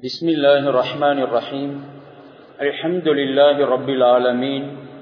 بسم الله الرحمن الرحيم الحمد لله رب العالمين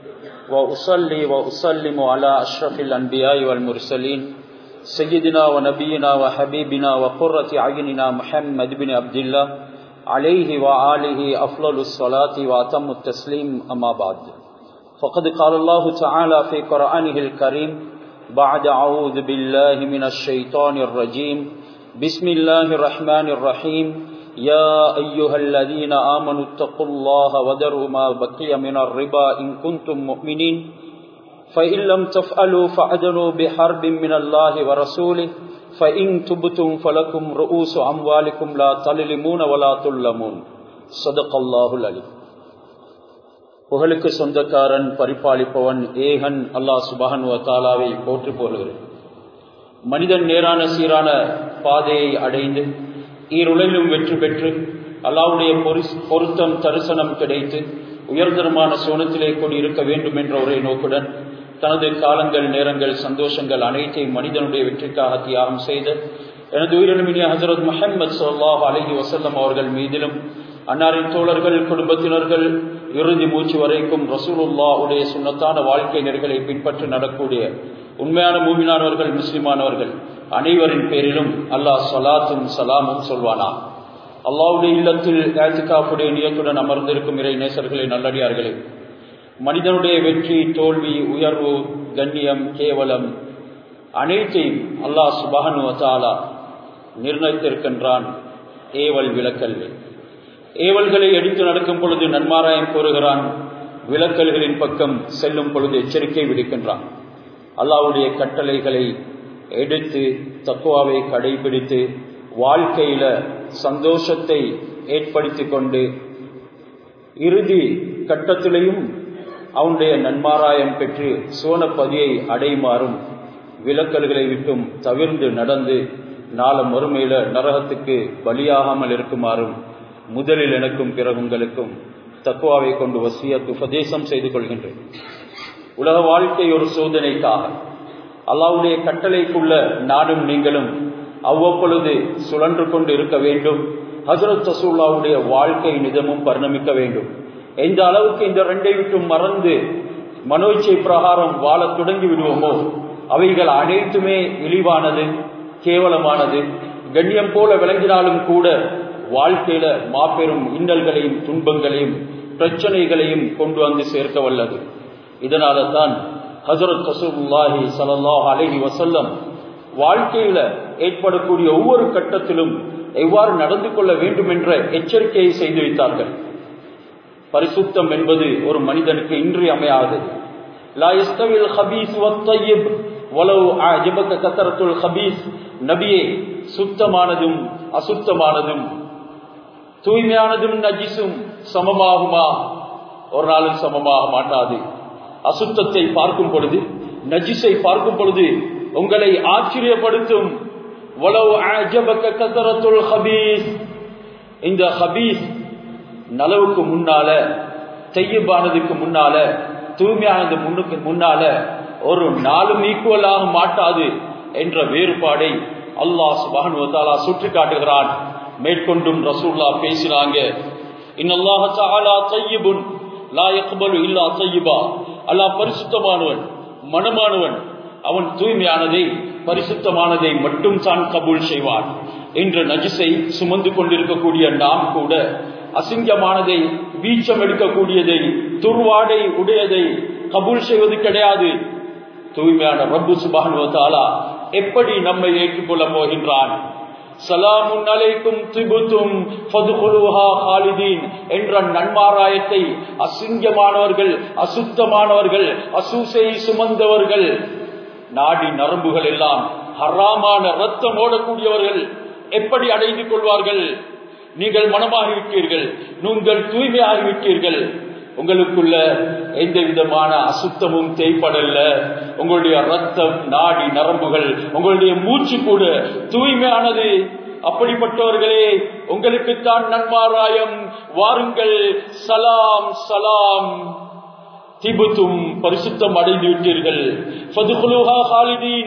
وأصلي وأسلم على أشرف الأنبياء والمرسلين سيدنا ونبينا وحبيبنا وقرة عيننا محمد بن عبد الله عليه وآله أفضل الصلاة وأتم التسليم أما بعد فقد قال الله تعالى في قرآنه الكريم بعد أعوذ بالله من الشيطان الرجيم بسم الله الرحمن الرحيم يا أيها الذين آمنوا اتقوا الله وذروا ما بقي من الربا إن كنتم مؤمنين فإن لم تفعلوا فأذنوا بحرب من الله ورسوله فإن تبتم فلكم رؤوس أموالكم لا تظلمون ولا تظلمون صدق الله العليم புகழுக்கு சொந்தக்காரன் பரிபாலிப்பவன் ஏகன் அல்லாஹ் சுபஹன் தாலாவை போற்றி போலுகிறேன் மனிதன் நேரான சீரான பாதையை அடைந்து ஈருலகிலும் வெற்றி பெற்று அல்லாவுடைய பொருத்தம் தரிசனம் கிடைத்து உயர்தரமான சோனத்திலே கொண்டு இருக்க வேண்டும் என்ற ஒரே நோக்குடன் தனது காலங்கள் நேரங்கள் சந்தோஷங்கள் அனைத்தையும் மனிதனுடைய வெற்றிக்காக தியாகம் செய்த எனது உயிரிழமினிய ஹசரத் முஹம்மது சொல்லாஹ் அலஹி வசல்லம் அவர்கள் மீதிலும் அன்னாரின் தோழர்கள் குடும்பத்தினர்கள் இறுதி மூச்சு வரைக்கும் ரசூலுல்லா உடைய சுண்ணத்தான வாழ்க்கை நெறிகளை பின்பற்றி நடக்கூடிய உண்மையான மூமினானவர்கள் முஸ்லிமானவர்கள் அனைவரின் பேரிலும் அல்லாஹ் சலாத்தும் சலாமும் சொல்வானா அல்லாவுடைய இல்லத்தில் ஏத்துக்காப்புடைய நியத்துடன் அமர்ந்திருக்கும் இறை நேசர்களே நல்லடியார்களே மனிதனுடைய வெற்றி தோல்வி உயர்வு கண்ணியம் கேவலம் அனைத்தையும் அல்லாஹ் சுபஹனுவத்தாலா நிர்ணயித்திருக்கின்றான் ஏவல் விளக்கல்வி ஏவல்களை எடுத்து நடக்கும் பொழுது நன்மாராயம் கூறுகிறான் விளக்கல்களின் பக்கம் செல்லும் பொழுது எச்சரிக்கை விடுக்கின்றான் அல்லாவுடைய கட்டளைகளை எடுத்து தக்குவாவை கடைபிடித்து வாழ்க்கையில சந்தோஷத்தை ஏற்படுத்தி கொண்டு இறுதி கட்டத்திலையும் அவனுடைய நன்மாராயம் பெற்று சோனப்பதியை அடையுமாறும் விலக்கல்களை விட்டும் தவிர்ந்து நடந்து நாள மறுமையில நரகத்துக்கு பலியாகாமல் இருக்குமாறும் முதலில் எனக்கும் பிறகு உங்களுக்கும் தக்குவாவை கொண்டு வசியத்து உபதேசம் செய்து கொள்கின்றேன் உலக வாழ்க்கை ஒரு சோதனைக்காக அல்லாவுடைய கட்டளைக்குள்ள நாடும் நீங்களும் அவ்வப்பொழுது சுழன்று கொண்டு இருக்க வேண்டும் ஹசரத் ரசூல்லாவுடைய வாழ்க்கை நிதமும் பரிணமிக்க வேண்டும் எந்த அளவுக்கு இந்த ரெண்டை விட்டும் மறந்து மனோச்சை பிரகாரம் வாழ தொடங்கி விடுவோமோ அவைகள் அனைத்துமே இழிவானது கேவலமானது கண்ணியம் போல விளங்கினாலும் கூட வாழ்க்கையில மாபெரும் இன்னல்களையும் துன்பங்களையும் பிரச்சனைகளையும் கொண்டு வந்து சேர்க்க வல்லது இதனால தான் ஹசரத் ரசூல்லாஹி சல்லாஹ் அலஹி வசல்லம் வாழ்க்கையில ஏற்படக்கூடிய ஒவ்வொரு கட்டத்திலும் எவ்வாறு நடந்து கொள்ள வேண்டும் என்ற எச்சரிக்கையை செய்து வைத்தார்கள் பரிசுத்தம் என்பது ஒரு மனிதனுக்கு இன்றியமையாதது நபியே சுத்தமானதும் அசுத்தமானதும் தூய்மையானதும் நஜிசும் சமமாகுமா ஒரு நாளும் சமமாக மாட்டாது அசுத்தத்தை பார்க்கும் பொழுது நஜிஸை பார்க்கும் பொழுது உங்களை ஆச்சரியப்படுத்தும் இந்த ஹபீஸ் நலவுக்கு முன்னால தையபானதுக்கு முன்னால தூய்மையானது முன்னுக்கு முன்னால ஒரு நாளும் ஈக்குவலாக மாட்டாது என்ற வேறுபாடை அல்லாஹ் சுபானுவத்தாலா சுற்றி காட்டுகிறான் மேற்கொண்டும் ரசூல்லா பேசினாங்க இன்னல்லாஹ தஆலா தய்யிபுன் லா யக்பலு இல்லா தய்யிபா அல்லாஹ் பரிசுத்தமானவன் மனமானவன் அவன் தூய்மையானதை பரிசுத்தமானதை மட்டும் தான் கபூல் செய்வான் என்ற நஜிசை சுமந்து கொண்டிருக்கக்கூடிய நாம் கூட அசிங்கமானதை வீச்சம் எடுக்கக்கூடியதை துர்வாடை உடையதை கபூல் செய்வது கிடையாது தூய்மையான ரப்பு சுபானுவத்தாலா எப்படி நம்மை ஏற்றுக்கொள்ள போகின்றான் சலாமுன் அலைக்கும் திபுத்தும் ஹாலிதீன் என்ற நன்மாராயத்தை அசிங்கமானவர்கள் அசுத்தமானவர்கள் அசூசை சுமந்தவர்கள் நாடி நரம்புகள் எல்லாம் ஹராமான ரத்தம் ஓடக்கூடியவர்கள் எப்படி அடைந்து கொள்வார்கள் நீங்கள் மனமாகிவிட்டீர்கள் நீங்கள் தூய்மையாகிவிட்டீர்கள் உங்களுக்குள்ள எந்த விதமான அசுத்தமும் தேய்ப்படல்ல உங்களுடைய ரத்தம் நாடி நரம்புகள் உங்களுடைய மூச்சு கூட தூய்மையானது அப்படிப்பட்டவர்களே உங்களுக்குத்தான் நன்மாராயம் வாருங்கள் சலாம் சலாம் திபுத்தும் பரிசுத்தம் அடைந்து விட்டீர்கள்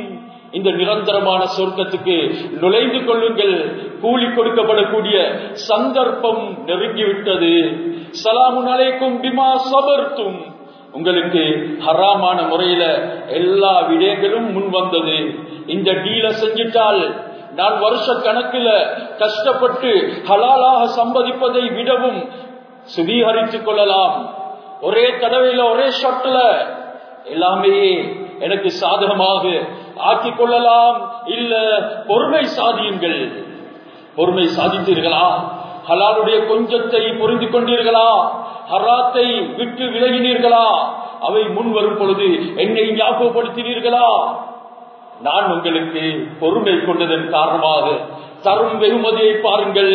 இந்த நிரந்தரமான சொர்க்கத்துக்கு நுழைந்து கொள்ளுங்கள் கூலி கொடுக்கப்படக்கூடிய சந்தர்ப்பம் நெருங்கிவிட்டது சலாமுன் அலைக்கும் பிமா சபர்த்தும் உங்களுக்கு ஹராமான முறையில எல்லா விடயங்களும் முன் வந்தது இந்த டீல செஞ்சிட்டால் நான் வருஷ கணக்குல கஷ்டப்பட்டு ஹலாலாக சம்பதிப்பதை விடவும் சுவீகரித்துக் கொள்ளலாம் ஒரே தடவையில ஒரே ஷாட்ல எல்லாமே எனக்கு சாதகமாக ஆக்கிக் கொள்ளலாம் இல்ல பொறுமை சாதியுங்கள் பொறுமை சாதித்தீர்களா ஹலாலுடைய கொஞ்சத்தை புரிந்து கொண்டீர்களா ஹராத்தை விட்டு விலகினீர்களா அவை முன் வரும் பொழுது என்னை ஞாபகப்படுத்தினீர்களா நான் உங்களுக்கு பொறுமை கொண்டதன் காரணமாக தரும் வெகுமதியை பாருங்கள்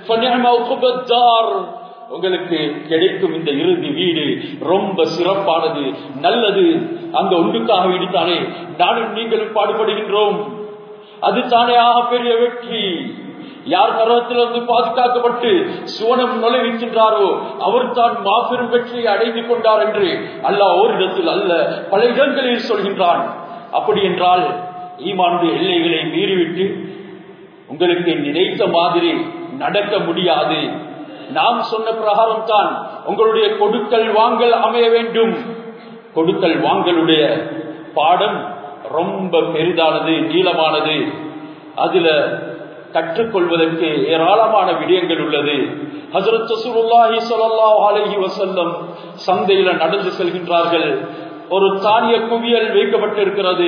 உங்களுக்கு கிடைக்கும் இந்த இறுதி வீடு ரொம்ப சிறப்பானது நல்லது அந்த ஒன்றுக்காக வேண்டித்தானே நானும் நீங்களும் பாடுபடுகின்றோம் அது தானே ஆக பெரிய வெற்றி யார் நரகத்திலிருந்து பாதுகாக்கப்பட்டு சுவனம் நுழைவிக்கின்றாரோ அவர் தான் மாபெரும் வெற்றியை அடைந்து கொண்டார் என்று அல்லாஹ் ஓரிடத்தில் அல்ல பல இடங்களில் சொல்கின்றான் அப்படி என்றால் ஈமானுடைய எல்லைகளை மீறிவிட்டு உங்களுக்கு நினைத்த மாதிரி நடக்க முடியாது நாம் சொன்ன பிரகாரம் தான் உங்களுடைய கொடுக்கல் வாங்கல் அமைய வேண்டும் கொடுக்கல் வாங்கலுடைய பாடம் ரொம்ப பெரிதானது நீளமானது அதுல கற்றுக்கொள்வதற்கு ஏராளமான விடயங்கள் உள்ளது ஹசரத் ரசூலுல்லாஹி ஸல்லல்லாஹு அலைஹி வஸல்லம் சந்தையில நடந்து செல்கின்றார்கள் ஒரு தானிய குவியல் வைக்கப்பட்டிருக்கிறது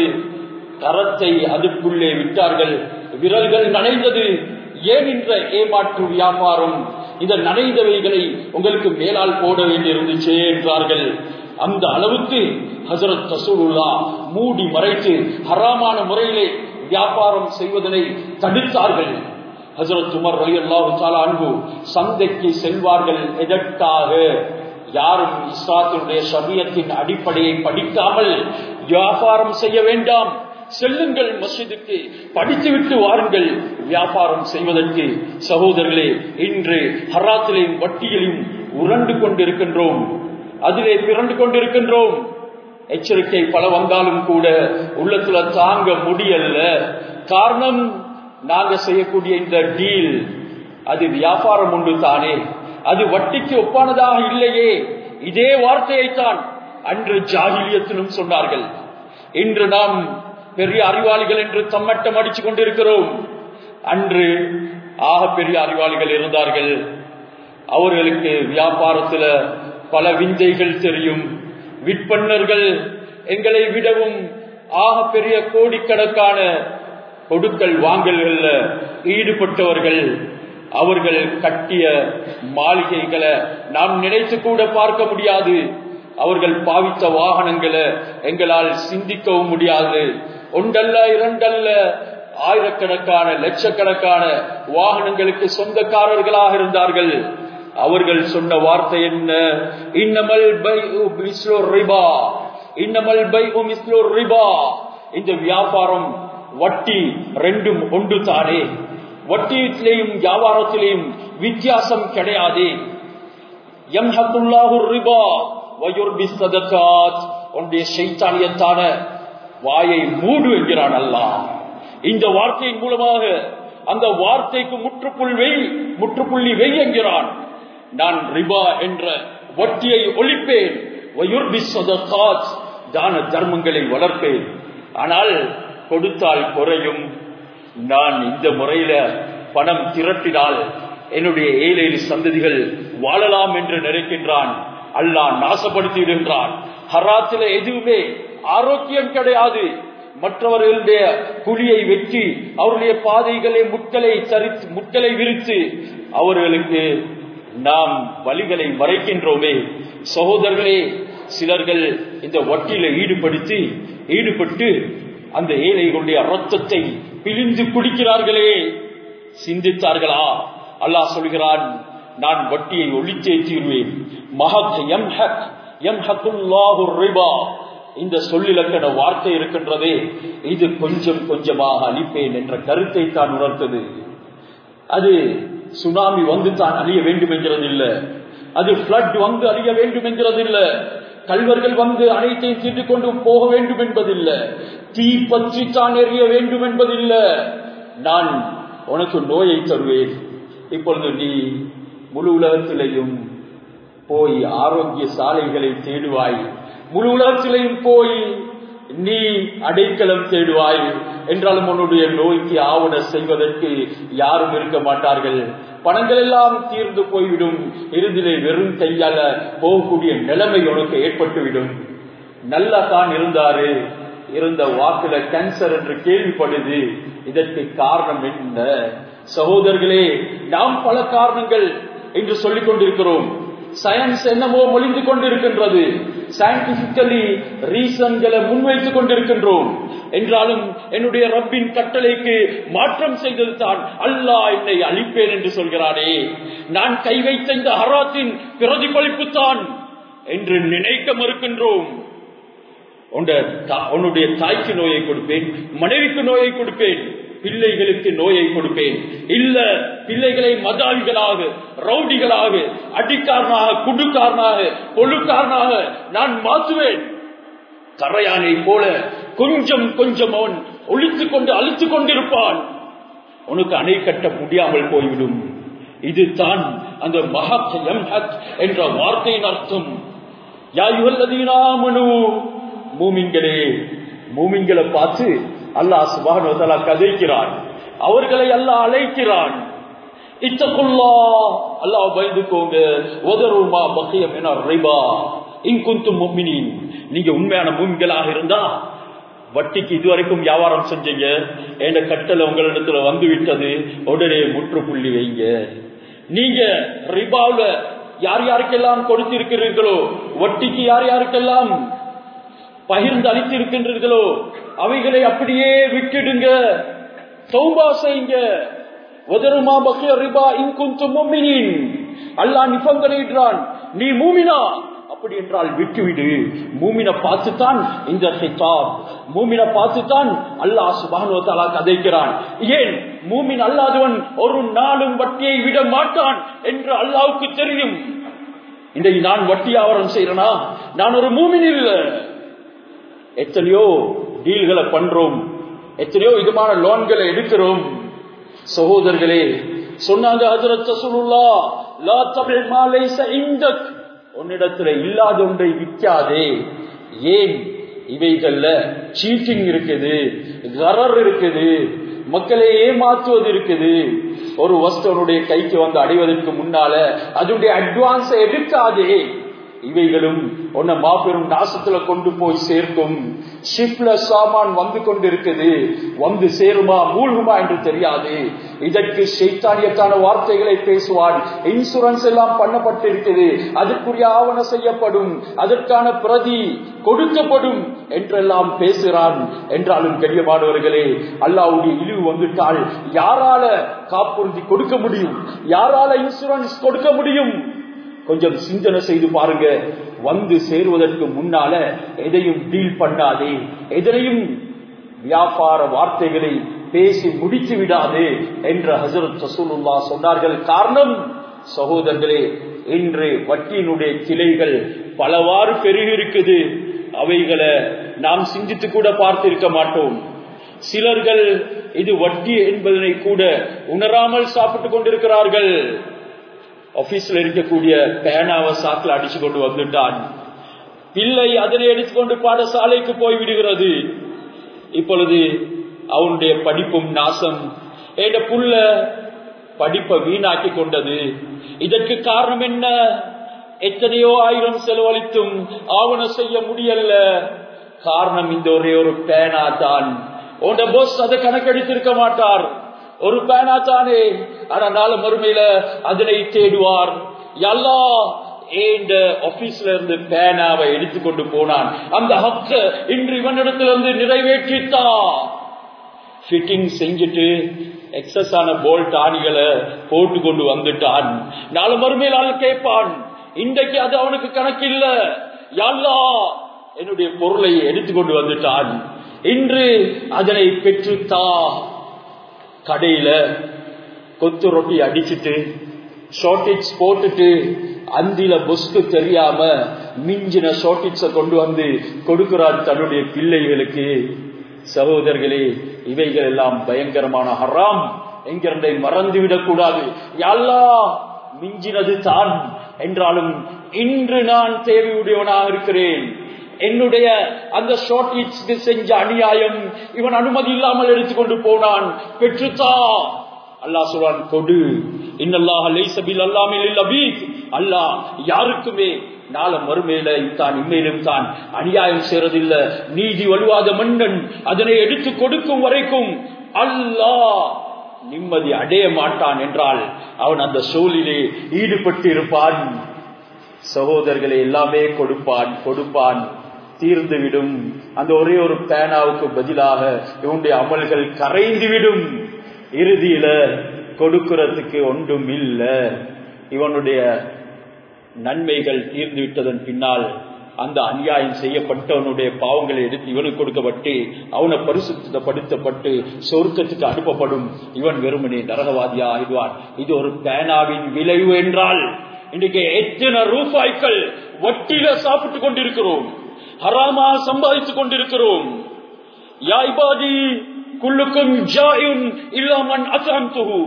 கரத்தை அதுக்குள்ளே விட்டார்கள் விரல்கள் நனைந்தது ஏன் என்ற ஏமாற்று வியாபாரம் இந்த நனைந்தவைகளை உங்களுக்கு மேலால் போட வேண்டியிருந்துச்சே என்றார்கள் அந்த அளவுக்கு ஹசரத் ரசூலுல்லா மூடி மறைத்து ஹராமான முறையிலே வியாபாரம் செய்வதனை தடுத்தார்கள் ஹசரத் உமர் அலி அல்லாஹு அன்பு சந்தைக்கு செல்வார்கள் எதற்காக யாரும் இஸ்லாத்தினுடைய சரியத்தின் அடிப்படையை படிக்காமல் வியாபாரம் செய்ய வேண்டாம் செல்லுங்கள் மசிதுக்கு படித்துவிட்டு வாருங்கள் வியாபாரம் செய்வதற்கு சகோதரர்களே இன்று ஹராத்திலையும் வட்டியிலையும் உரண்டு கொண்டிருக்கின்றோம் அதிலே பிறண்டு கொண்டிருக்கின்றோம் எச்சரிக்கை பல வந்தாலும் கூட உள்ளத்துல தாங்க முடியல காரணம் நாங்க செய்யக்கூடிய இந்த டீல் அது வியாபாரம் உண்டு தானே அது வட்டிக்கு ஒப்பானதாக இல்லையே இதே வார்த்தையைத்தான் அன்று ஜாகிலியத்திலும் சொன்னார்கள் இன்று நாம் பெரிய அறிவாளிகள் என்று தம்மட்டம் அடிச்சு கொண்டிருக்கிறோம் அன்று ஆக பெரிய அறிவாளிகள் இருந்தார்கள் அவர்களுக்கு வியாபாரத்துல பல விந்தைகள் தெரியும் விற்பன்னர்கள் எங்களை விடவும் ஆக பெரிய கோடிக்கணக்கான கொடுக்கல் வாங்கல்கள்ல ஈடுபட்டவர்கள் அவர்கள் கட்டிய மாளிகைகளை நாம் நினைத்து கூட பார்க்க முடியாது அவர்கள் பாவித்த வாகனங்களை எங்களால் சிந்திக்கவும் முடியாது ஒன்றல்ல இரண்டல்ல ஆயிரக்கணக்கான லட்சக்கணக்கான வாகனங்களுக்கு சொந்தக்காரர்களாக இருந்தார்கள் அவர்கள் சொன்ன வார்த்தை என்ன இன்னமல் பை ரிபா இன்னமல் பை ரிபா இந்த வியாபாரம் வட்டி ரெண்டும் ஒன்று தானே வட்டியிலேயும் வியாபாரத்திலேயும் வித்தியாசம் கிடையாது ரிபா வயுர்பி சதகாத் உன்னுடைய சைத்தானியத்தான வாயை மூடு என்கிறான் அல்லாஹ் இந்த வார்த்தையின் மூலமாக அந்த வார்த்தைக்கு முற்றுப்புள் வெய் முற்றுப்புள்ளி வெய் என்கிறான் நான் ரிபா என்ற வட்டியை ஒழிப்பேன் வயுர்பி சதகாத் தான தர்மங்களை வளர்ப்பேன் ஆனால் கொடுத்தால் குறையும் நான் இந்த முறையில பணம் திரட்டினால் என்னுடைய ஏழை சந்ததிகள் வாழலாம் என்று நினைக்கின்றான் அல்லாஹ் நாசப்படுத்தி விடுகின்றான் ஹராத்தில எதுவுமே ஆரோக்கியம் கிடையாது மற்றவர்களுடைய குழியை வெட்டி அவருடைய பாதைகளை முட்களை சரித்து முட்களை விரித்து அவர்களுக்கு நாம் வழிகளை மறைக்கின்றோமே சகோதரர்களே சிலர்கள் இந்த வட்டியில ஈடுபடுத்தி ஈடுபட்டு அந்த ஏழைகளுடைய ரத்தத்தை பிழிந்து குடிக்கிறார்களே சிந்தித்தார்களா அல்லாஹ் சொல்கிறான் நான் வட்டியை ஒழித்தே தீர்வேன் மஹக் எம் ஹக் எம் ஹக்குல்லாஹு ரிபா இந்த சொல்லிலக்கண வார்த்தை இருக்கின்றதே இது கொஞ்சம் கொஞ்சமாக அழிப்பேன் என்ற கருத்தை தான் உணர்த்தது அது சுனாமி வந்து தான் அழிய வேண்டும் என்கிறது இல்ல அது பிளட் வந்து அழிய வேண்டும் என்கிறது இல்ல கல்வர்கள் வந்து அனைத்தையும் தீட்டு கொண்டு போக வேண்டும் என்பதில்லை தீ பற்றித்தான் எறிய வேண்டும் என்பதில்லை நான் உனக்கு நோயை தருவேன் இப்பொழுது நீ முழு உலகத்திலையும் போய் ஆரோக்கிய சாலைகளை தேடுவாய் முழு உலகத்திலையும் போய் நீ அடைக்கலம் தேடுவாய் என்றாலும் உன்னுடைய நோய்க்கு ஆவண செய்வதற்கு யாரும் இருக்க மாட்டார்கள் பணங்கள் எல்லாம் தீர்ந்து போய்விடும் இறுதியிலே வெறும் கையால போகக்கூடிய நிலைமை உனக்கு ஏற்பட்டுவிடும் நல்லா தான் இருந்தாரு இருந்த வாக்குல கேன்சர் என்று கேள்விப்படுது இதற்கு காரணம் என்ன சகோதரர்களே நாம் பல காரணங்கள் என்று சொல்லிக் கொண்டிருக்கிறோம் சயின்ஸ் என்னமோ மொழிந்து கொண்டிருக்கின்றது சயின்டிபிக்கலி ரீசன்களை முன்வைத்துக் கொண்டிருக்கின்றோம் என்றாலும் என்னுடைய ரப்பின் கட்டளைக்கு மாற்றம் செய்தது தான் அல்லாஹ் என்னை அழிப்பேன் என்று சொல்கிறானே நான் கை வைத்த இந்த ஹராத்தின் பிரதிபலிப்பு தான் என்று நினைக்க மறுக்கின்றோம் உன்னுடைய தாய்க்கு நோயை கொடுப்பேன் மனைவிக்கு நோயை கொடுப்பேன் பிள்ளைகளுக்கு நோயை கொடுப்பேன் இல்ல பிள்ளைகளை மதாவிகளாக ரவுடிகளாக அடிக்காரனாக குடுக்காரனாக கொழுக்காரனாக நான் மாற்றுவேன் கரையானை போல கொஞ்சம் கொஞ்சம் அவன் ஒழித்துக் கொண்டு அழுத்துக் கொண்டிருப்பான் உனக்கு அணை கட்ட முடியாமல் போய்விடும் இதுதான் அந்த மகத் எம்ஹத் என்ற வார்த்தையின் அர்த்தம் யாயுவல்லதீனாமனு மூமின்களே மூமின்களை பார்த்து அல்லாஹ் சுபான கதைக்கிறான் அவர்களை அல்லாஹ் அழைக்கிறான் இத்தகுல்லா அல்லாஹ் பயந்துக்கோங்க உதருமா பக்கியம் என ரிபா இங்குந்து மும்மினின் நீங்க உண்மையான மூமின்களாக இருந்தா வட்டிக்கு இதுவரைக்கும் வியாபாரம் செஞ்சீங்க என்ற கட்டளை உங்களிடத்துல வந்து விட்டது உடனே முற்றுப்புள்ளி வைங்க நீங்க ரிபாவுல யார் யாருக்கெல்லாம் கொடுத்திருக்கிறீர்களோ வட்டிக்கு யார் யாருக்கெல்லாம் பகிர்ந்து அளித்திருக்கின்றீர்களோ அவைகளை அப்படியே விட்டுடுங்க சௌபா செய்யுங்க உதருமா பக்கிய ரிபா இன்குந்து மும்மினின் அல்லாஹ் நிபந்தனையிடுறான் நீ மூமினா அப்படி என்றால் விட்டுவிடு மூமினை பார்த்துத்தான் இந்த ஹிதாப் மூமினை பார்த்துத்தான் அல்லாஹ் சுபானுவத்தாலா கதைக்கிறான் ஏன் மூமின் அல்லாதவன் ஒரு நாளும் வட்டியை விட மாட்டான் என்று அல்லாவுக்கு தெரியும் இன்றைக்கு நான் வட்டி ஆவரம் செய்யறனா நான் ஒரு மூமின் இல்லை எத்தனையோ டீல்களை பண்றோம் எத்தனையோ விதமான லோன்களை எடுக்கிறோம் சகோதரர்களே சொன்னாங்க ஹசரத் ரசூலுல்லா லா தபில் மா லைஸ இந்தக் உன்னிடத்துல இல்லாத ஒன்றை விற்காதே ஏன் இவைகள்ல சீட்டிங் இருக்குது கரர் இருக்குது மக்களை ஏமாற்றுவது இருக்குது ஒரு வஸ்தவனுடைய கைக்கு வந்து அடைவதற்கு முன்னால அதனுடைய அட்வான்ஸை எடுக்காதே இவைகளும் உன்னை மாபெரும் நாசத்துல கொண்டு போய் சேர்க்கும் ஷிப்ல சாமான் வந்து கொண்டிருக்குது வந்து சேருமா மூழ்குமா என்று தெரியாது இதற்கு சைத்தானியத்தான வார்த்தைகளை பேசுவான் இன்சூரன்ஸ் எல்லாம் பண்ணப்பட்டிருக்குது அதற்குரிய ஆவண செய்யப்படும் அதற்கான பிரதி கொடுக்கப்படும் என்றெல்லாம் பேசுகிறான் என்றாலும் கரியமானவர்களே அல்லாவுடைய இழிவு வந்துட்டால் யாரால காப்புறுதி கொடுக்க முடியும் யாரால இன்சூரன்ஸ் கொடுக்க முடியும் கொஞ்சம் சிந்தனை செய்து பாருங்க வந்து சேருவதற்கு முன்னால எதையும் டீல் பண்ணாதே எதனையும் வியாபார வார்த்தைகளை பேசி முடித்து விடாது என்று ஹசரத் ரசூலுல்லா சொன்னார்கள் காரணம் சகோதரர்களே இன்று வட்டியினுடைய கிளைகள் பலவாறு பெருகி இருக்குது அவைகளை நாம் சிந்தித்து கூட பார்த்திருக்க மாட்டோம் சிலர்கள் இது வட்டி என்பதனை கூட உணராமல் சாப்பிட்டுக் கொண்டிருக்கிறார்கள் ஆபீஸ்ல இருக்கக்கூடிய பேனாவை சாக்கில் அடிச்சு கொண்டு வந்துட்டான் பிள்ளை அதனை எடுத்துக்கொண்டு பாடசாலைக்கு போய் விடுகிறது இப்பொழுது அவனுடைய படிப்பும் நாசம் என்ற புள்ள படிப்பை வீணாக்கி கொண்டது இதற்கு காரணம் என்ன எத்தனையோ ஆயிரம் செலவழித்தும் ஆவணம் செய்ய முடியல காரணம் இந்த ஒரே ஒரு பேனா தான் உண்ட போஸ் அதை கணக்கெடுத்திருக்க மாட்டார் ஒரு பேனா தானே ஆனா நாள மறுமையில அதனை தேடுவார் எல்லா ஏண்ட ஆபீஸ்ல இருந்து பேனாவை எடுத்துக்கொண்டு போனான் அந்த ஹக்க இன்று இவனிடத்திலிருந்து நிறைவேற்றித்தா ஃபிட்டிங் செஞ்சுட்டு எக்ஸஸ் ஆன போல்ட் ஆணிகளை போட்டு கொண்டு வந்துட்டான் நாலு மறுமையில் ஆள் கேட்பான் இன்றைக்கு அது அவனுக்கு கணக்கு இல்ல யாழ்லா என்னுடைய பொருளை எடுத்துக்கொண்டு வந்துட்டான் இன்று அதனை பெற்றுத்தா கடையில கொத்து ரொட்டி அடிச்சுட்டு ஷார்டேஜ் போட்டுட்டு அந்தில பொஸ்க்கு தெரியாம மிஞ்சின ஷார்டேஜ கொண்டு வந்து கொடுக்கிறான் தன்னுடைய பிள்ளைகளுக்கு சகோதரர்களே இவைகள் எல்லாம் பயங்கரமான ஹராம் என்கிறதை மறந்துவிடக் கூடாது யாழ்லா மிஞ்சினது தான் என்றாலும் இன்று நான் தேவையுடையவனாக இருக்கிறேன் என்னுடைய அந்த ஷார்டேஜ்க்கு செஞ்ச அநியாயம் இவன் அனுமதி இல்லாமல் எடுத்துக்கொண்டு போனான் பெற்றுத்தா அல்லாஹ் சொல்றான் கொடு இன்னல்லாஹ் லைசபில் அல்லாமில் அபீத் அல்லாஹ் யாருக்குமே நாள மறுமையில தான் இம்மையிலும் தான் அநியாயம் செய்யறதில்ல நீதி வலுவாத மன்னன் அதனை எடுத்து கொடுக்கும் வரைக்கும் அல்லாஹ் நிம்மதி அடைய மாட்டான் என்றால் அவன் அந்த சூழலிலே ஈடுபட்டு இருப்பான் சகோதரர்களை எல்லாமே கொடுப்பான் கொடுப்பான் தீர்ந்துவிடும் அந்த ஒரே ஒரு பேனாவுக்கு பதிலாக இவனுடைய அமல்கள் கரைந்துவிடும் இறுதியில கொடுக்கிறதுக்கு ஒன்றும் இல்ல இவனுடைய நன்மைகள் தீர்ந்து விட்டதன் பின்னால் அந்த அநியாயம் செய்யப்பட்டவனுடைய பாவங்களை எடுத்து இவனுக்கு கொடுக்கப்பட்டு அவனை பரிசுத்தப்படுத்தப்பட்டு சொர்க்கத்துக்கு அனுப்பப்படும் இவன் வெறுமனே நரகவாதியா ஆயிடுவான் இது ஒரு பேனாவின் விளைவு என்றால் இன்றைக்கு எத்தனை ரூபாய்கள் வட்டியில சாப்பிட்டுக் கொண்டிருக்கிறோம் ஹராமா சம்பாதித்துக் கொண்டிருக்கிறோம் யாய்பாதி குல்லுக்கும் ஜாயுன் இல்லாமன் அசாந்துஹு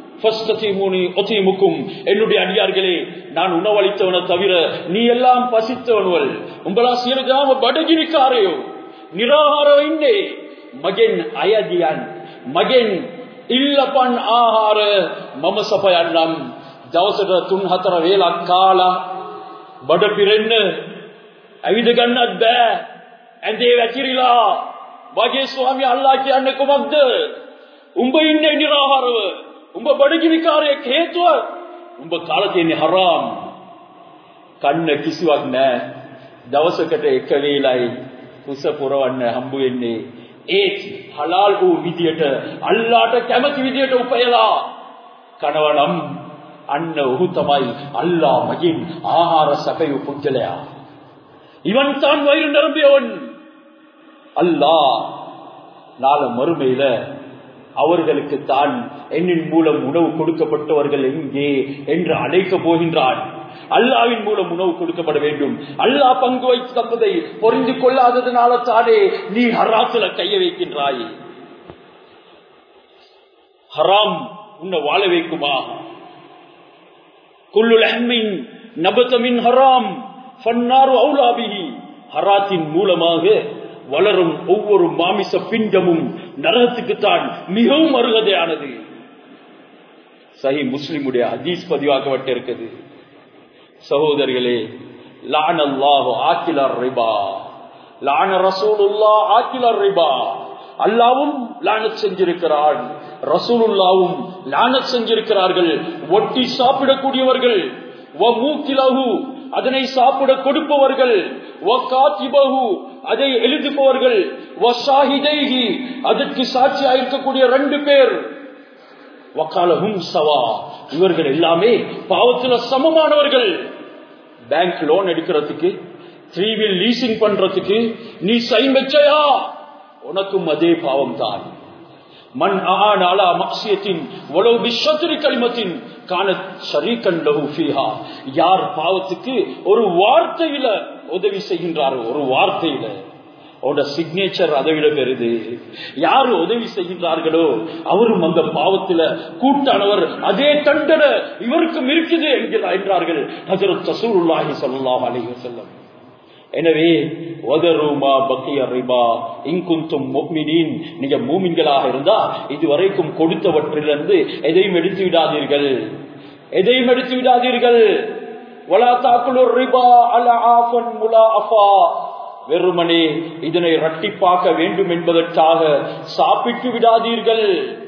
என்னுடைய அடியார்களே நான் உணவளித்தவனை தவிர நீ எல்லாம் பசித்தவனுவல் உங்களா சீரகாம படகினிக்காரையோ நிராகார வைண்டே மகன் அயதியான் மகன் இல்லப்பன் ஆஹார මම සපයන්නම් දවසට තුන් හතර වේලක් කාලා බඩ පිරෙන්න ඇවිද ගන්නත් බෑ ඇඳේ වැතිරිලා වගේ ස්වාමී අල්ලා කියන්නේ කොමක්ද උඹ ඉන්නේ නිරාහාරව උඹ බඩගිනිකාරයෙක් හේතුව උඹ කාලා තියෙන්නේ හරාම් කන්න කිසිවක් නෑ දවසකට එක වේලයි කුස පුරවන්න හම්බ වෙන්නේ ඒත් හලාල් වූ විදියට අල්ලාට කැමති විදියට උපයලා කනවනම් අන්න ඔහු තමයි අල්ලා මගින් ආහාර සැපයු පුද්ගලයා இவன் தான் வயிறு நிரம்பியவன் அல்லாஹ் நாள மறுமையில அவர்களுக்கு தான் என்னின் மூலம் உணவு கொடுக்கப்பட்டவர்கள் எங்கே என்று அழைக்க போகின்றான் அல்லாவின் மூலம் உணவு கொடுக்கப்பட வேண்டும் அல்லாஹ் பங்கு வைத்து தப்பதை பொறிந்து கொள்ளாததுனால தானே நீ ஹராத்துல கைய வைக்கின்றாய் ஹராம் உன்னை வாழ வைக்குமா குல்லுல் அஹ்மின் நபத்தமின் ஹராம் ஃபன்னாரு அவுலாபிஹி ஹராத்தின் மூலமாக வளரும் ஒவ்வொரு மாமிச பிண்டமும் நரகத்துக்குத்தான் மிகவும் அருகதையானது சஹி முஸ்லிமுடைய ஹதீஸ் பதிவாக்கப்பட்டிருக்கிறது சகோதரர்களே லான் அல்லாஹு ஆக்கிலர் ரிபா லான ரசூலுல்லா ஆக்கிலர் ரிபா அல்லாவும் லானத் செஞ்சிருக்கிறான் ரசூலுல்லாவும் லானத் செஞ்சிருக்கிறார்கள் ஒட்டி சாப்பிடக்கூடியவர்கள் அதனை சாப்பிட கொடுப்பவர்கள் அதை எழுதுபவர்கள் அதற்கு சாட்சியா இருக்கக்கூடிய ரெண்டு பேர் வக்காலகும் சவா இவர்கள் எல்லாமே பாவத்துல சமமானவர்கள் பேங்க் லோன் எடுக்கிறதுக்கு த்ரீ வீல் லீசிங் பண்றதுக்கு நீ சைன் வச்சையா உனக்கும் அதே பாவம் தான் மண் ஆனாலா மக்சியத்தின் உளவு பிஸ்வத்திரி கலிமத்தின் காண ஷரீக்கன் லஹு ஃபீஹா யார் பாவத்துக்கு ஒரு வார்த்தையில உதவி செய்கின்றாரோ ஒரு வார்த்தையில அவரோட சிக்னேச்சர் அதை விட பெறுது யாரு உதவி செய்கின்றார்களோ அவரும் அந்த பாவத்துல கூட்டானவர் அதே தண்டனை இவருக்கும் இருக்குது என்கிறார் என்றார்கள் ஹசரத் தசூருல்லாஹி ஸல்லல்லாஹு அலைஹி வஸல்லம் எனவே ஒதருமா பக்கிய ரிபா இங்குந்தும் முக்மினின் நீங்க மூமின்களாக இருந்தா இதுவரைக்கும் கொடுத்தவற்றிலிருந்து எதையும் எடுத்து விடாதீர்கள் எதையும் எடுத்து விடாதீர்கள் வலா தாக்குலு ரிபா அல ஆஃபன் முலா அஃபா வெறுமனே இதனை ரட்டிப்பாக்க வேண்டும் என்பதற்காக சாப்பிட்டு விடாதீர்கள்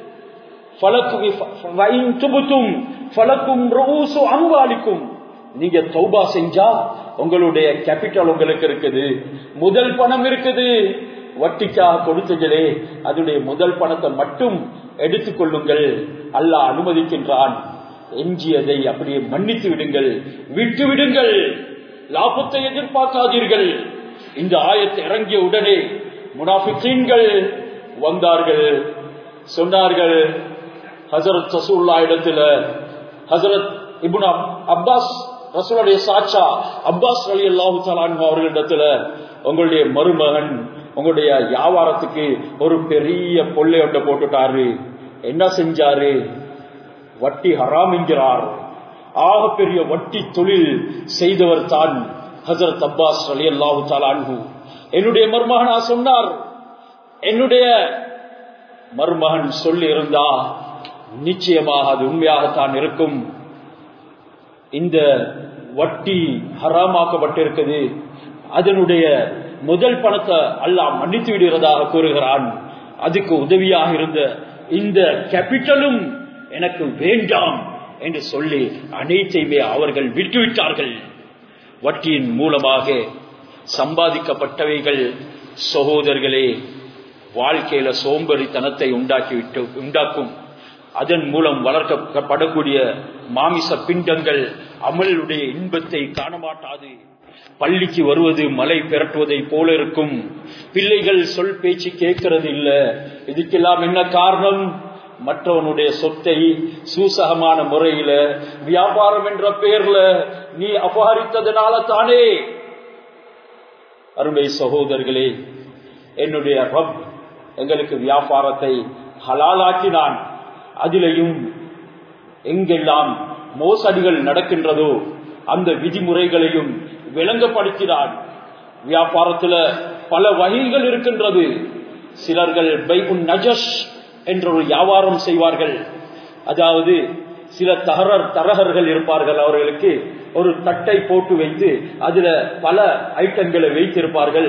துபுத்தும் பலக்கும் ரூசு அம்பாலிக்கும் நீங்க தௌபா செஞ்சா உங்களுடைய கேபிட்டல் உங்களுக்கு இருக்குது முதல் பணம் இருக்குது வட்டிக்காக கொடுத்தீங்களே அதனுடைய முதல் பணத்தை மட்டும் எடுத்துக்கொள்ளுங்கள் அல்லாஹ் அனுமதிக்கின்றான் எஞ்சியதை அப்படியே மன்னித்து விடுங்கள் விட்டு விடுங்கள் லாபத்தை எதிர்பார்க்காதீர்கள் இந்த ஆயத்தை இறங்கிய உடனே முனாஃபிக்கீன்கள் வந்தார்கள் சொன்னார்கள் ஹசரத் சசூல்லா இடத்துல ஹசரத் இப்னு அப்- அப்பாஸ் ரசூலுடைய சாச்சா அப்பாஸ் அலி அல்லாஹு தலான் அவர்களிடத்துல உங்களுடைய மருமகன் உங்களுடைய வியாபாரத்துக்கு ஒரு பெரிய பொல்லை ஒன்றை போட்டுட்டாரு என்ன செஞ்சாரு வட்டி ஹராம் என்கிறார் ஆக பெரிய வட்டி தொழில் செய்தவர் தான் ஹசரத் அப்பாஸ் அலி அல்லாஹு தாலான்ஹு என்னுடைய மருமகனா சொன்னார் என்னுடைய மருமகன் சொல்லி இருந்தா நிச்சயமாக அது உண்மையாகத்தான் இருக்கும் இந்த வட்டி ஹராமாக்கப்பட்டிருக்குது அதனுடைய முதல் பணத்தை அல்லாஹ் மன்னித்து விடுகிறதாக கூறுகிறான் அதுக்கு உதவியாக இருந்த இந்த கேபிட்டலும் எனக்கு வேண்டாம் என்று சொல்லி அனைத்தையுமே அவர்கள் விட்டுவிட்டார்கள் வட்டியின் மூலமாக சம்பாதிக்கப்பட்டவைகள் சகோதரர்களே வாழ்க்கையில சோம்பரித்தனத்தை உண்டாக்கிவிட்டு உண்டாக்கும் அதன் மூலம் வளர்க்கப்படக்கூடிய மாமிச பிண்டங்கள் அமலுடைய இன்பத்தை காண மாட்டாது பள்ளிக்கு வருவது மலை பெரட்டுவதை போல இருக்கும் பிள்ளைகள் சொல் பேச்சு கேட்கறது இல்ல இதுக்கெல்லாம் என்ன காரணம் மற்றவனுடைய சொத்தை சூசகமான முறையில வியாபாரம் என்ற பெயர்ல நீ அபகரித்ததுனால தானே அருமை சகோதரர்களே என்னுடைய ரப் எங்களுக்கு வியாபாரத்தை ஹலாலாக்கினான் அதிலையும் எங்கெல்லாம் மோசடிகள் நடக்கின்றதோ அந்த விதிமுறைகளையும் விளங்கப்படுத்தினான் வியாபாரத்துல பல வகைகள் இருக்கின்றது சிலர்கள் பைகுன் நஜஷ் என்ற ஒரு வியாபாரம் செய்வார்கள் அதாவது சில தகரர் தரகர்கள் இருப்பார்கள் அவர்களுக்கு ஒரு தட்டை போட்டு வைத்து அதுல பல ஐட்டங்களை வைத்திருப்பார்கள்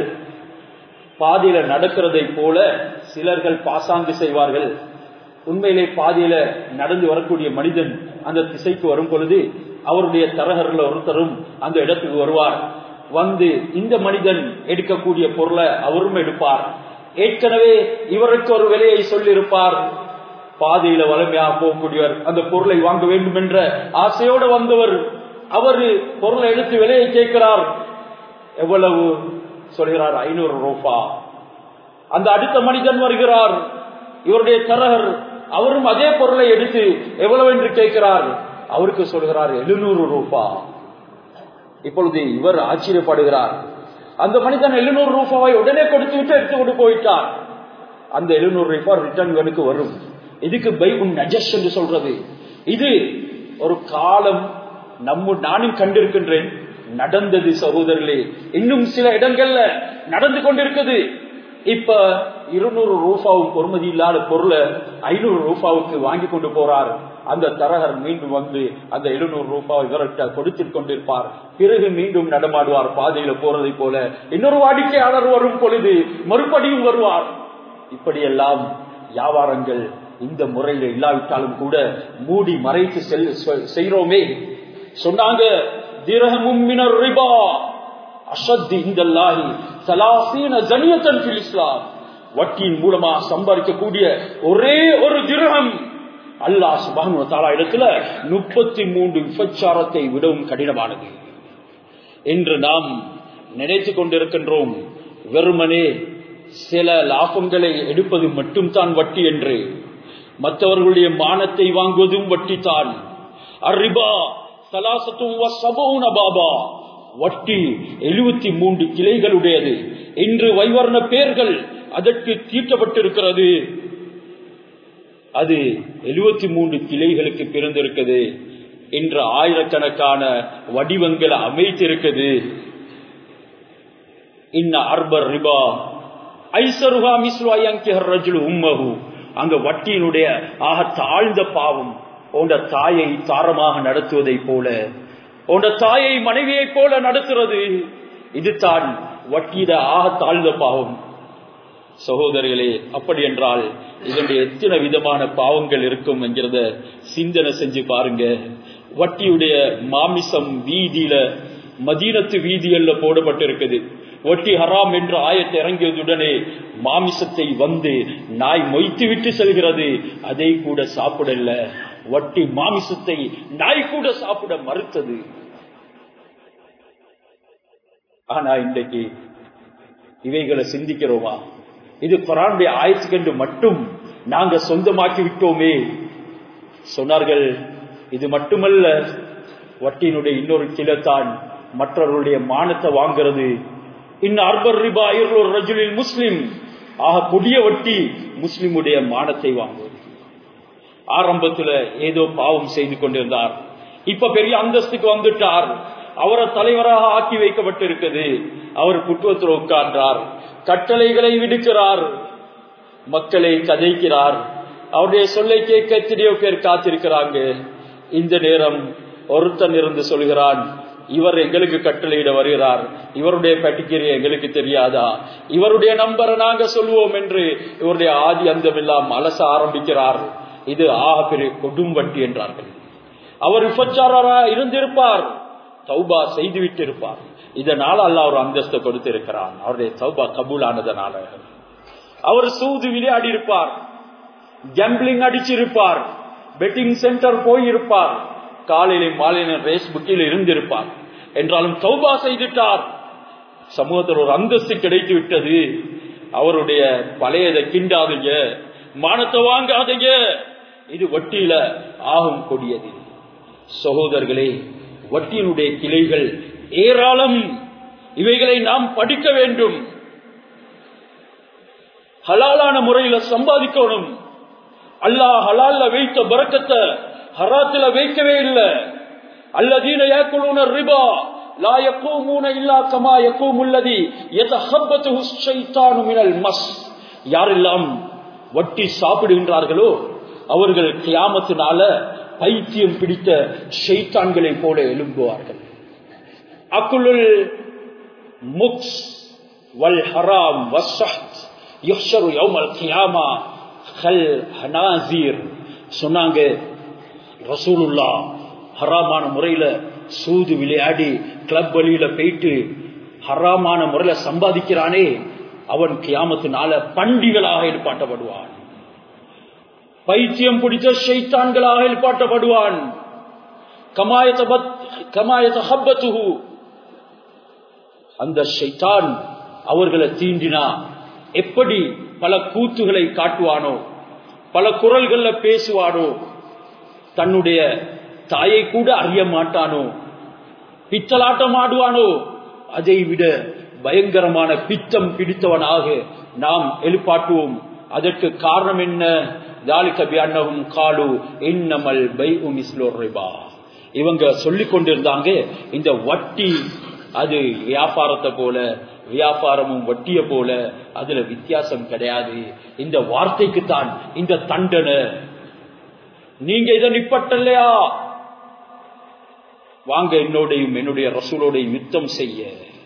பாதையில நடக்கிறதை போல சிலர்கள் பாசாங்கு செய்வார்கள் உண்மையிலே பாதையில நடந்து வரக்கூடிய மனிதன் அந்த திசைக்கு வரும் பொழுது அவருடைய தரகர்கள் ஒருத்தரும் அந்த இடத்துக்கு வருவார் வந்து இந்த மனிதன் எடுக்கக்கூடிய பொருளை அவரும் எடுப்பார் ஏற்கனவே இவருக்கு ஒரு விலையை சொல்லியிருப்பார் பாதையில வளமையாக போகக்கூடியவர் அந்த பொருளை வாங்க வேண்டும் என்ற ஆசையோடு வந்தவர் அவரு பொருளை எடுத்து விலையை கேட்கிறார் எவ்வளவு சொல்கிறார் ஐநூறு ரூபா அந்த அடுத்த மனிதன் வருகிறார் இவருடைய தரகர் அவரும் அதே பொருளை எடுத்து எவ்வளவு என்று கேட்கிறார் அவருக்கு சொல்கிறார் எழுநூறு ரூபா இப்பொழுது இவர் ஆச்சரியப்படுகிறார் அந்த மனிதன் எழுநூறு ரூபாவை உடனே கொடுத்து விட்டு எடுத்து கொண்டு போயிட்டார் அந்த எழுநூறு ரூபாய் ரிட்டர்ன் இவனுக்கு வரும் இதுக்கு பைபுன் நஜஸ் என்று சொல்றது இது ஒரு காலம் நம்ம நானும் கண்டிருக்கின்றேன் நடந்தது சகோதரர்களே இன்னும் சில இடங்கள்ல நடந்து கொண்டிருக்குது இப்ப இருநூறு ரூபாவும் பொறுமதி இல்லாத பொருளை ஐநூறு ரூபாவுக்கு வாங்கி கொண்டு போறார் அந்த தரகர் மீண்டும் வந்து அந்த எழுநூறு ரூபாய் இவர்கிட்ட கொடுத்து கொண்டிருப்பார் பிறகு மீண்டும் நடமாடுவார் பாதையில போறதை போல இன்னொரு வாடிக்கையாளர் வரும் பொழுது மறுபடியும் வருவார் இப்படியெல்லாம் வியாபாரங்கள் இந்த முறையில இல்லாவிட்டாலும் கூட மூடி மறைத்து செல் செய்கிறோமே சொன்னாங்க திரகமும் மினர் ரிபா அஷத்தி இந்தல்லாஹி சலாசீன ஜனியத்தன் ஃபில் இஸ்லாம் வட்டியின் மூலமா சம்பாதிக்கக்கூடிய ஒரே ஒரு திரகம் அல்லாஹ் சுபானு தாலா இடத்துல முப்பத்தி மூன்று விபச்சாரத்தை விடவும் கடினமானது என்று நாம் நினைத்துக் கொண்டிருக்கின்றோம் வெறுமனே சில லாபங்களை எடுப்பது மட்டும்தான் வட்டி என்று மற்றவர்களுடைய மானத்தை வாங்குவதும் வட்டித்தான் அரிபா சலாசத்தும் சபவுன பாபா வட்டி எழுபத்தி மூன்று கிளைகளுடையது இன்று வைவர்ண பேர்கள் அதற்கு தீட்டப்பட்டிருக்கிறது அது எழுபத்தி மூன்று கிளைகளுக்கு பிறந்திருக்குது இன்று ஆயிரக்கணக்கான வடிவங்களை அமைத்திருக்குது இன்ன அர்பர் ரிபா ஐசருகா மிஸ்வாயங்கிஹர் ரஜுல் உம்மகு அங்க வட்டியினுடைய ஆக தாழ்ந்த பாவம் உண்ட தாயை தாரமாக நடத்துவதை போல உண்ட தாயை மனைவியை போல நடத்துறது இதுதான் வட்டியிட ஆக தாழ்ந்த பாவம் சகோதரர்களே அப்படி என்றால் இதனுடைய எத்தனை விதமான பாவங்கள் இருக்கும் என்கிறத சிந்தனை செஞ்சு பாருங்க வட்டியுடைய மாமிசம் வீதியில மதீனத்து வீதியல்ல போடப்பட்டிருக்குது வட்டி ஹராம் என்று ஆயத்தை இறங்கியதுடனே மாமிசத்தை வந்து நாய் மொய்த்து விட்டு செல்கிறது அதை கூட சாப்பிடல வட்டி மாமிசத்தை நாய் கூட சாப்பிட மறுத்தது ஆனா இன்றைக்கு இவைகளை சிந்திக்கிறோமா இது குரானுடைய ஆயத்துக்கென்று மட்டும் நாங்க சொந்தமாக்கி விட்டோமே சொன்னார்கள் இது மட்டுமல்ல வட்டியினுடைய இன்னொரு கிலத்தான் மற்றவர்களுடைய மானத்தை வாங்குறது இன்னும் அர்பர் ரிபா இருளூர் ரஜுலில் முஸ்லிம் ஆக கொடிய வட்டி முஸ்லிமுடைய மானத்தை வாங்குவது ஆரம்பத்துல ஏதோ பாவம் செய்து கொண்டிருந்தார் இப்ப பெரிய அந்தஸ்துக்கு வந்துட்டார் அவரை தலைவராக ஆக்கி வைக்கப்பட்டிருக்கிறது அவர் குற்றத்தில் உட்கார்ந்தார் கட்டளைகளை விடுக்கிறார் மக்களை கதைக்கிறார் அவருடைய சொல்லை கேட்க எத்தனையோ பேர் காத்திருக்கிறாங்க இந்த நேரம் ஒருத்தன் இருந்து சொல்கிறான் இவர் எங்களுக்கு கட்டளையிட வருகிறார் இவருடைய பட்டிக்கரி எங்களுக்கு தெரியாதா இவருடைய நம்பரை நாங்க சொல்லுவோம் என்று இவருடைய ஆதி அந்தமெல்லாம் அலச ஆரம்பிக்கிறார் இது ஆக பெரிய கொடும் வட்டி என்றார்கள் அவர் விபச்சாரரா இருந்திருப்பார் தௌபா செய்துவிட்டு இருப்பார் இதனால் அல்ல ஒரு அந்தஸ்தை கொடுத்திருக்கிறான் அவருடைய தௌபா கபூல் ஆனதனால அவர் சூது விளையாடி இருப்பார் கேம்பிளிங் அடிச்சிருப்பார் பெட்டிங் சென்டர் போயிருப்பார் காலையில மாலையில ரேஸ் புக்கில் இருந்திருப்பார் என்றாலும் தௌபா செய்துட்டார் சமூகத்தில் ஒரு அந்தஸ்து கிடைத்து விட்டது அவருடைய பழையதை கிண்டாதீங்க மானத்தை வாங்காதீங்க இது வட்டியில ஆகும் கொடியது சகோதரர்களே வட்டியினுடைய கிளைகள் ஏராளம் இவைகளை நாம் படிக்க வேண்டும் ஹலாலான முறையில சம்பாதிக்கணும் அல்லாஹ் ஹலால்ல வைத்த பறக்கத்தை ஹராத்துல வைக்கவே இல்லை அல்லதீன யாக்குலூன ரிபா லா யக்கூமூன இல்லா கமா யக்கூமு அல்லதி யதஹப்பத்துஹு ஷைத்தானு மினல் மஸ் யாரெல்லாம் வட்டி சாப்பிடுகின்றார்களோ அவர்கள் கியாமத்தினால பைத்தியம் பிடித்த ஷைத்தான்களை போல எழும்புவார்கள் அக்குலுல் முக்ஸ் வல் ஹராம் வஸ்ஸஹத் யுஹ்ஷரு யௌமல் கியாமா ஹல் ஹனாசீர் சொன்னாங்க ரசூலுல்லா ஹராமான முறையில சூது விளையாடி கிளப் வழியில போயிட்டு ஹராமான முறையில சம்பாதிக்கிறானே அவன் கியாமத்தினால பண்டிகளாக எழுப்பாட்டப்படுவான் பைத்தியம் பிடித்த ஷைத்தான்களாக எழுப்பாட்டப்படுவான் கமாயத்து அந்த ஷைத்தான் அவர்களை தீண்டினா எப்படி பல கூத்துகளை காட்டுவானோ பல குரல்கள்ல பேசுவானோ தன்னுடைய தாயை கூட அறிய மாட்டானோ பித்தலாட்டம் ஆடுவானோ அதை விட பயங்கரமான பித்தம் பிடித்தவனாக நாம் எழுப்பாட்டுவோம் அதற்கு காரணம் என்ன தாலிகபியானவும் காலு இன்னமல் பை ரிபா இவங்க சொல்லிக் கொண்டிருந்தாங்க இந்த வட்டி அது வியாபாரத்தை போல வியாபாரமும் வட்டிய போல அதுல வித்தியாசம் கிடையாது இந்த வார்த்தைக்கு தான் இந்த தண்டனை நீங்க இதை நிப்பட்டலையா வாங்க என்னோடையும் என்னுடைய ரசூலோடையும் யுத்தம் செய்ய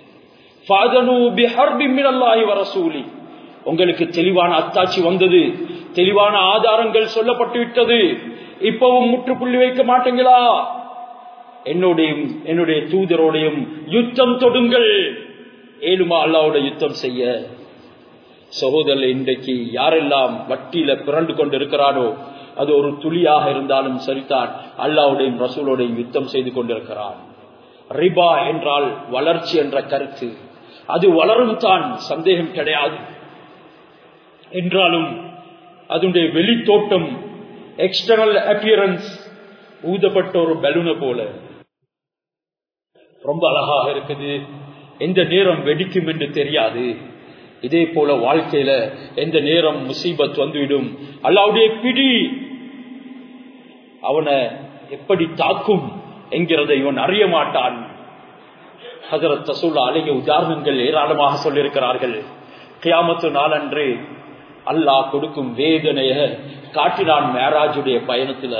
உங்களுக்கு தெளிவான அத்தாட்சி வந்தது தெளிவான ஆதாரங்கள் சொல்லப்பட்டு விட்டது இப்பவும் முற்றுப்புள்ளி வைக்க மாட்டீங்களா என்னுடையும் என்னுடைய தூதரோடையும் யுத்தம் தொடுங்கள் ஏழுமா அல்லாவோட யுத்தம் செய்ய சகோதரர் இன்றைக்கு யாரெல்லாம் வட்டியில பிறண்டு கொண்டு இருக்கிறாரோ அது ஒரு துளியாக இருந்தாலும் சரிதான் அல்லாவுடையும் ரசூலோடையும் யுத்தம் செய்து கொண்டிருக்கிறான் ரிபா என்றால் வளர்ச்சி என்ற கருத்து அது வளரும் தான் சந்தேகம் கிடையாது என்றாலும் அதனுடைய வெளித்தோட்டம் எக்ஸ்டர்னல் அப்பியரன்ஸ் ஊதப்பட்ட ஒரு பலூனை போல ரொம்ப அழகாக இருக்குது எந்த நேரம் வெடிக்கும் என்று தெரியாது இதே போல வாழ்க்கையில எந்த நேரம் முசீபத் வந்துவிடும் அல்லாவுடைய பிடி அவனை எப்படி தாக்கும் என்கிறதை இவன் அறிய மாட்டான் ஹசரத் தசூல்லா அழகிய உதாரணங்கள் ஏராளமாக சொல்லியிருக்கிறார்கள் கியாமத்து நாளன்று அல்லாஹ் கொடுக்கும் வேதனைய காட்டினான் மேராஜுடைய பயணத்துல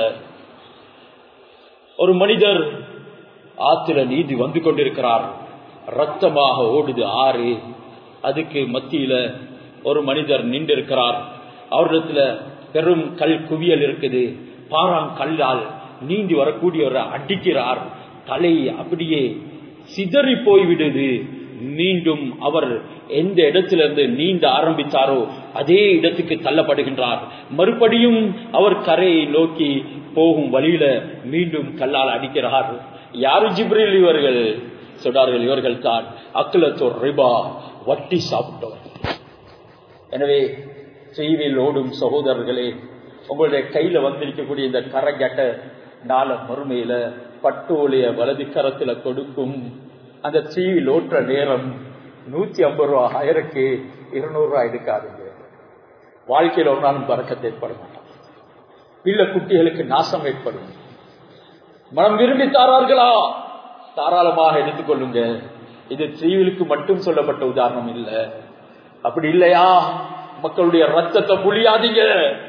ஒரு மனிதர் ஆத்திர நீதி வந்து கொண்டிருக்கிறார் ரத்தமாக ஓடுது ஆறு அதுக்கு மத்தியில ஒரு மனிதர் நின்று இருக்கிறார் அவரிடத்துல பெரும் கல் குவியல் இருக்குது பாறாங்கல்லால் நீந்தி வரக்கூடியவரை அடிக்கிறார் தலை அப்படியே சிதறி போய்விடுது மீண்டும் அவர் எந்த இடத்திலிருந்து நீந்த ஆரம்பித்தாரோ அதே இடத்துக்கு தள்ளப்படுகின்றார் மறுபடியும் அவர் கரையை நோக்கி போகும் வழியில மீண்டும் கல்லால் அடிக்கிறார் யாரு ஜிப்ரில் இவர்கள் சொன்னார்கள் இவர்கள் தான் அக்குலத்தோர் ரிபா வட்டி சாப்பிட்டவர் எனவே செய்தியில் ஓடும் சகோதரர்களே உங்களுடைய கையில வந்திருக்கக்கூடிய இந்த கரகட்ட நாள மறுமையில பட்டோலிய வலது கரத்துல கொடுக்கும் அந்த சீவில் ஓட்டுற நேரம் நூத்தி ஐம்பது ரூபா ஆயிரக்கு இருநூறு ரூபாய் எடுக்காதுங்க வாழ்க்கையில ஒரு நாளும் பறக்கத்தை ஏற்பட மாட்டான் பிள்ளை குட்டிகளுக்கு நாசம் ஏற்படும் மனம் விரும்பி தாரார்களா தாராளமாக எடுத்துக்கொள்ளுங்க இது தீவிலுக்கு மட்டும் சொல்லப்பட்ட உதாரணம் இல்ல அப்படி இல்லையா மக்களுடைய ரத்தத்தை புளியாதீங்க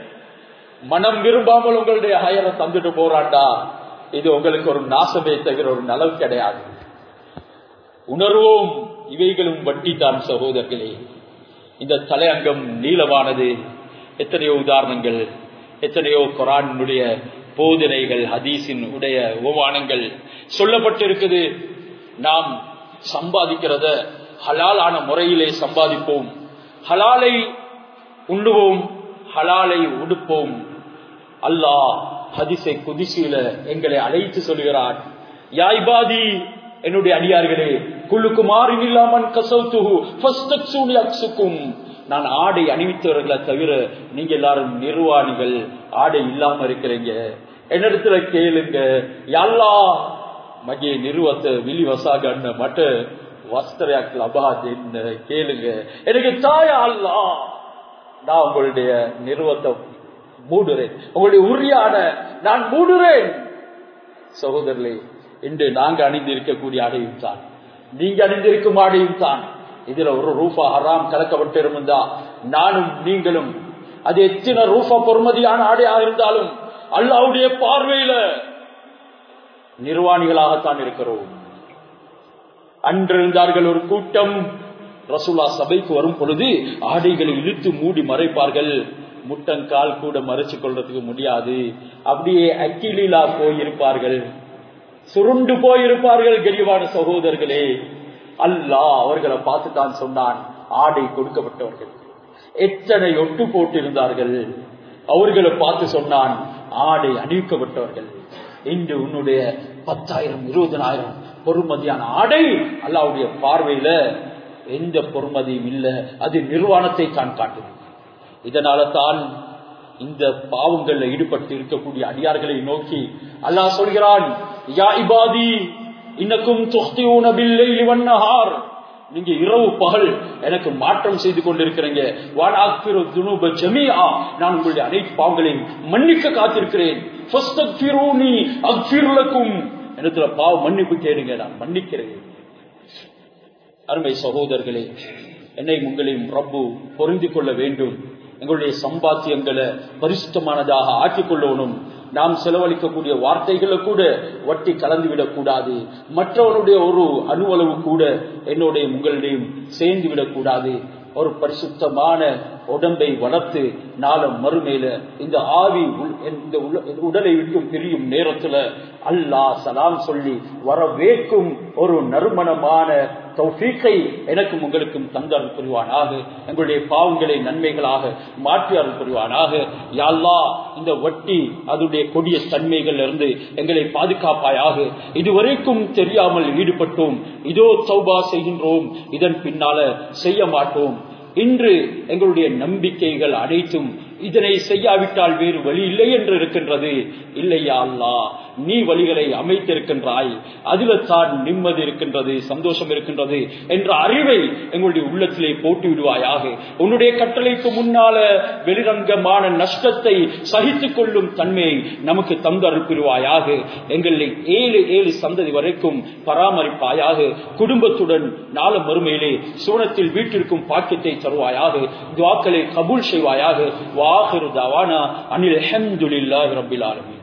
மனம் விரும்பாமல் உங்களுடைய ஹயரை தந்துட்டு போறாண்டா இது உங்களுக்கு ஒரு நாசமே தவிர ஒரு நலவு கிடையாது உணர்வோம் இவைகளும் வட்டித்தான் சகோதரர்களே இந்த தலையங்கம் நீளமானது எத்தனையோ உதாரணங்கள் எத்தனையோ குரானுடைய போதனைகள் ஹதீஸின் உடைய உபமானங்கள் சொல்லப்பட்டிருக்குது நாம் சம்பாதிக்கிறத ஹலாலான முறையிலே சம்பாதிப்போம் ஹலாலை உண்ணுவோம் ஹலாலை உடுப்போம் அல்லாஹ் ஹதிசை குதிசையில எங்களை அழைத்து சொல்கிறான் யாய்பாதி என்னுடைய அடியார்களே குழுக்கு மாறி இல்லாமன் கசௌத்துக்கும் நான் ஆடை அணிவித்தவர்களை தவிர நீங்க எல்லாரும் நிர்வாணிகள் ஆடை இல்லாம இருக்கிறீங்க என்னிடத்துல கேளுங்க எல்லா மகே நிறுவத்த விழி வசாகண்ண மட்ட வஸ்திரயாக் லபாத் என்ன கேளுங்க எனக்கு தாயா அல்லா நான் உங்களுடைய நிறுவத்தை மூடுறேன் உங்களுடைய உரியாட நான் மூடுறேன் சகோதரர்களே இன்று நாங்க அணிந்திருக்கக்கூடிய ஆடையும் தான் நீங்க அணிந்திருக்கும் ஆடையும் தான் இதுல ஒரு ரூபா ஹராம் கலக்கப்பட்டு இருந்தா நானும் நீங்களும் அது எத்தனை ரூபா பொறுமதியான ஆடையாக இருந்தாலும் அல்லாவுடைய பார்வையில நிர்வாணிகளாகத்தான் இருக்கிறோம் அன்றிருந்தார்கள் ஒரு கூட்டம் ரசூலா சபைக்கு வரும் பொழுது ஆடைகளை இழுத்து மூடி மறைப்பார்கள் முட்டங்கால் கூட மறைச்சு கொள்றதுக்கு முடியாது அப்படியே அக்கிலீலா போயிருப்பார்கள் சுருண்டு போயிருப்பார்கள் கரிவான சகோதரர்களே அல்லாஹ் அவர்களை பார்த்து தான் சொன்னான் ஆடை கொடுக்கப்பட்டவர்கள் எத்தனை ஒட்டு போட்டிருந்தார்கள் அவர்களை பார்த்து சொன்னான் ஆடை அணிவிக்கப்பட்டவர்கள் இன்று உன்னுடைய பத்தாயிரம் இருபதனாயிரம் பொறுமதியான ஆடை அல்லாவுடைய பார்வையில எந்த பொறுமதியும் இல்லை அது நிர்வாணத்தை தான் காட்டுது இதனால தான் இந்த பாவங்கள்ல ஈடுபட்டு இருக்கக்கூடிய அடியார்களை நோக்கி அல்லாஹ் சொல்கிறான் யா இபாதி இன்னக்கும் துஹ்தியூன பில்லைலி வன்னஹார் நீங்க இரவு பகல் எனக்கு மாற்றம் செய்து கொண்டிருக்கிறீங்க வாடாக்பிரு துனுப ஜமீஆ நான் உங்களுடைய அனைத்து பாவங்களையும் மன்னிக்க காத்திருக்கிறேன் ஃபஸ்தக்ஃபிரூனி அக்ஃபிர் லக்கும் இடத்துல பாவ மன்னிப்பு கேளுங்க நான் மன்னிக்கிறேன் அருமை சகோதரர்களே என்னை உங்களையும் ரப்பு பொருந்திக் கொள்ள வேண்டும் எங்களுடைய சம்பாத்தியங்களை பரிசுத்தமானதாக ஆக்கிக் கொள்ளணும் நாம் செலவழிக்கக்கூடிய வார்த்தைகளை கூட வட்டி கலந்து விடக்கூடாது மற்றவனுடைய ஒரு அணுவளவு கூட என்னுடைய உங்களுடையும் சேர்ந்து விடக்கூடாது ஒரு பரிசுத்தமான உடம்பை வளர்த்து நாளம் மறுமையில இந்த ஆவி இந்த உடலை விட்டும் பிரியும் நேரத்துல அல்லாஹ் சலாம் சொல்லி வரவேற்கும் ஒரு நறுமணமான தௌஃபீக்கை எனக்கும் உங்களுக்கும் தந்தர் புரிவானாக எங்களுடைய பாவங்களை நன்மைகளாக மாற்றி அருள் புரிவானாக யாழ்லா இந்த வட்டி அதனுடைய கொடிய தன்மைகள் இருந்து எங்களை பாதுகாப்பாயாக இதுவரைக்கும் தெரியாமல் ஈடுபட்டோம் இதோ சௌபா செய்கின்றோம் இதன் பின்னால செய்ய மாட்டோம் இன்று எங்களுடைய நம்பிக்கைகள் அனைத்தும் இதனை செய்யாவிட்டால் வேறு வழி இல்லை என்று இருக்கின்றது இல்லையா அல்லா நீ வழிகளை அமைத்திருக்கின்றாய் அதில தான் நிம்மதி இருக்கின்றது சந்தோஷம் இருக்கின்றது என்ற அறிவை எங்களுடைய உள்ளத்திலே போட்டு விடுவாயாக உன்னுடைய கட்டளைக்கு முன்னால வெளிரங்கமான நஷ்டத்தை சகித்துக் கொள்ளும் தன்மையை நமக்கு தந்தருப்பிடுவாயாக எங்களை ஏழு ஏழு சந்ததி வரைக்கும் பராமரிப்பாயாக குடும்பத்துடன் நாள மறுமையிலே சூனத்தில் வீட்டிற்கும் பாக்கியத்தை தருவாயாக துவாக்களை கபூல் செய்வாயாக வாஹிரு தவானா அனில் அஹமதுல்லாஹி ரபில் ஆலமீன்